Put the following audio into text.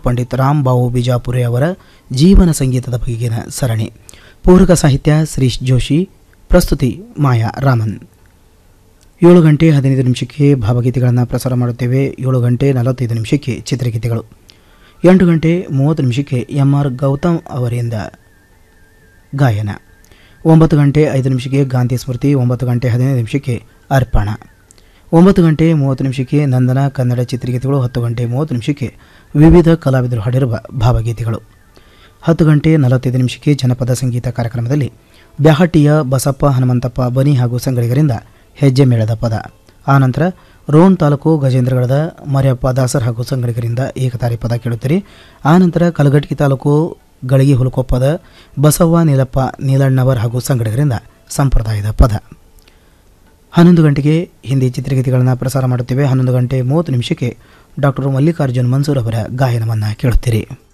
ಪಂಡಿತ್ ರಾಮ್ ಬಾವು ಬಿಜಾಪುರೆ ಅವರ ಜೀವನ ಸಂಗೀತದ ಬಗೆಗಿನ ಸರಣಿ ಪೂರಕ ಸಾಹಿತ್ಯ ಶ್ರೀಶ್ ಜೋಶಿ ಪ್ರಸ್ತುತಿ ಮಾಯಾ ರಾಮನ್ ಏಳು ಗಂಟೆ ಹದಿನೈದು ನಿಮಿಷಕ್ಕೆ ಭಾವಗೀತೆಗಳನ್ನು ಪ್ರಸಾರ ಮಾಡುತ್ತೇವೆ ಏಳು ಗಂಟೆ ನಲವತ್ತೈದು ನಿಮಿಷಕ್ಕೆ ಚಿತ್ರಗೀತೆಗಳು ಎಂಟು ಗಂಟೆ ಮೂವತ್ತು ನಿಮಿಷಕ್ಕೆ ಎಂ ಆರ್ ಗೌತಮ್ ಅವರಿಂದ ಗಾಯನ ಒಂಬತ್ತು ಗಂಟೆ ಐದು ನಿಮಿಷಕ್ಕೆ ಗಾಂಧಿ ಸ್ಮೃತಿ ಒಂಬತ್ತು ಗಂಟೆ ಹದಿನೈದು ನಿಮಿಷಕ್ಕೆ ಅರ್ಪಣ ಒಂಬತ್ತು ಗಂಟೆ ಮೂವತ್ತು ನಿಮಿಷಕ್ಕೆ ನಂದನ ಕನ್ನಡ ಚಿತ್ರಗೀತೆಗಳು ಹತ್ತು ಗಂಟೆ ಮೂವತ್ತು ನಿಮಿಷಕ್ಕೆ ವಿವಿಧ ಕಲಾವಿದರು ಹಾಡಿರುವ ಭಾವಗೀತೆಗಳು ಹತ್ತು ಗಂಟೆ ನಲವತ್ತೈದು ನಿಮಿಷಕ್ಕೆ ಜನಪದ ಸಂಗೀತ ಕಾರ್ಯಕ್ರಮದಲ್ಲಿ ಬ್ಯಾಹಟ್ಟಿಯ ಬಸಪ್ಪ ಹನುಮಂತಪ್ಪ ಬನಿ ಹಾಗೂ ಸಂಗಳಿಗರಿಂದ ಹೆಜ್ಜೆ ಮೇಳದ ಪದ ಆನಂತರ ರೋಣ ತಾಲೂಕು ಗಜೇಂದ್ರಗಡದ ಮರ್ಯಪ್ಪ ದಾಸರ್ ಹಾಗೂ ಸಂಗಳಿಗರಿಂದ ಏಕತಾರಿ ಪದ ಕೇಳುತ್ತೀರಿ ಆನಂತರ ಕಲಘಟಕಿ ತಾಲೂಕು ಗಳಿಗೆ ಹುಲಕೊಪ್ಪದ ಬಸವ್ವ ನೀಲಪ್ಪ ನೀಲಣ್ಣವರ್ ಹಾಗೂ ಸಂಗಡಿಗರಿಂದ ಸಂಪ್ರದಾಯದ ಪದ ಹನ್ನೊಂದು ಗಂಟೆಗೆ ಹಿಂದಿ ಚಿತ್ರಗೀತೆಗಳನ್ನು ಪ್ರಸಾರ ಮಾಡುತ್ತೇವೆ ಹನ್ನೊಂದು ಗಂಟೆ ಮೂವತ್ತು ನಿಮಿಷಕ್ಕೆ ಡಾಕ್ಟರ್ ಮಲ್ಲಿಕಾರ್ಜುನ್ ಮನ್ಸೂರ್ ಅವರ ಗಾಯನವನ್ನು ಕೇಳುತ್ತೀರಿ